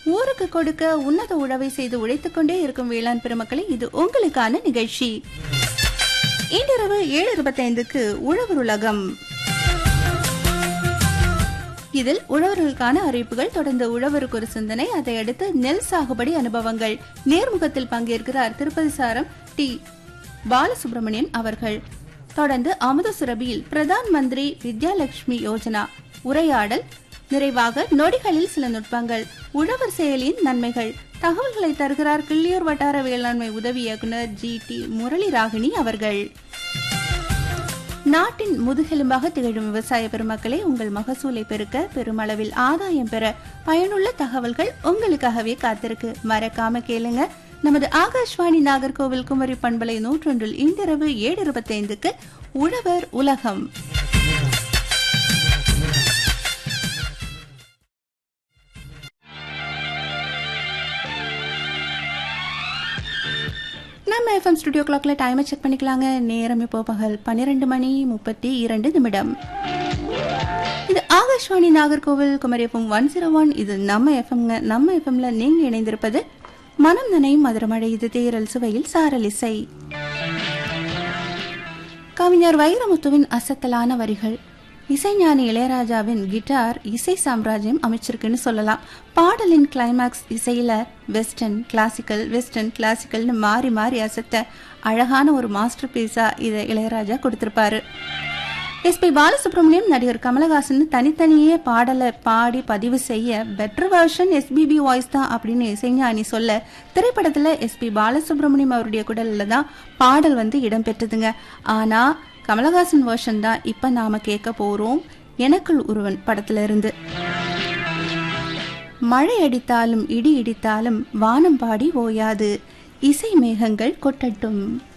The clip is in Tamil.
ஊருக்கு கொடுக்க உன்னத உழவை செய்து உழைத்துக் கொண்டே இருக்கும் வேளாண் பெருமக்களே இது உங்களுக்கான நிகழ்ச்சி இன்றிரவு ஏழு இருபத்தைந்துக்கு உழவர் உலகம் இதில் உழவர்களுக்கான அறிவிப்புகள் தொடர்ந்து உழவருக்கு ஒரு சிந்தனை அதை அடுத்து நெல் சாகுபடி அனுபவங்கள் நேர்முகத்தில் பங்கேற்கிறார் திருப்பதி சாரம் டி பாலசுப்ரமணியன் அவர்கள் தொடர்ந்து அமுத சுரபியில் பிரதான் மந்திரி வித்யாலட்சுமி யோஜனா உரையாடல் நிறைவாக நொடிகளில் சில நுட்பங்கள் உழவர் செயலியின் நன்மைகள் தகவல்களை தருகிறார் கிள்ளியூர் வட்டார வேளாண்மை உதவி இயக்குனர் ஜி டி முரளி ராகினி அவர்கள் நாட்டின் முதுகெலும்பாக திகழும் விவசாய பெருமக்களே உங்கள் மகசூலை பெருக்க பெருமளவில் ஆதாயம் பெற பயனுள்ள தகவல்கள் உங்களுக்காகவே காத்திருக்கு மறக்காம கேளுங்க நமது ஆகாஷ்வாணி நாகர்கோவில் குமரி பண்பலை நூற்றொன்றில் இன்றிரவு ஏழு இருபத்தைந்துக்கு உழவர் உலகம் நம்ம எஃப்எம் ஸ்டுடியோ கிளாக்ல டைமை செக் பண்ணிக்கலாங்க நேரம் இப்போ பகல் பன்னிரெண்டு மணி முப்பத்தி இரண்டு நிமிடம் இது Akashvani Nagercoil Kumari FM one zero one இது நம்ம எஃப்எம்ங்க நம்ம எஃப்எம்ல நீங்க இணைந்திருப்பது மனம் நனையும் மதுரமழை இது தேரல் சுவையில் சாரல் இசை கவிஞர் வைரமுத்துவின் அசத்தலான வரிகள் இசைஞானி இளையராஜாவின் கிட்டார் இசை சாம்ராஜ்யம் அமைச்சிருக்குன்னு சொல்லலாம் பாடலின் கிளைமேக்ஸ் இசையில வெஸ்டர்ன் கிளாசிக்கல் வெஸ்டர்ன் கிளாசிக்கல்னு மாறி மாறி அசத்த அழகான ஒரு மாஸ்டர் பீஸா இதை இளையராஜா கொடுத்திருப்பாரு எஸ்பி பாலசுப்ரமணியம் நடிகர் கமலஹாசன் தனித்தனியே பாடலை பாடி பதிவு செய்ய பெட்டர் வெர்ஷன் எஸ்பிபி வாய்ஸ் தான் அப்படின்னு இசைஞானி சொல்ல திரைப்படத்துல எஸ்பி பாலசுப்ரமணியம் அவருடைய குடல்ல தான் பாடல் வந்து இடம்பெற்றதுங்க ஆனா கமலஹாசன் வெர்ஷன் தான் இப்ப நாம கேட்க போறோம் எனக்குள் ஒருவன் படத்துல இருந்து மழை அடித்தாலும் இடி இடித்தாலும் வானம் பாடி ஓயாது இசை மேகங்கள் கொட்டட்டும்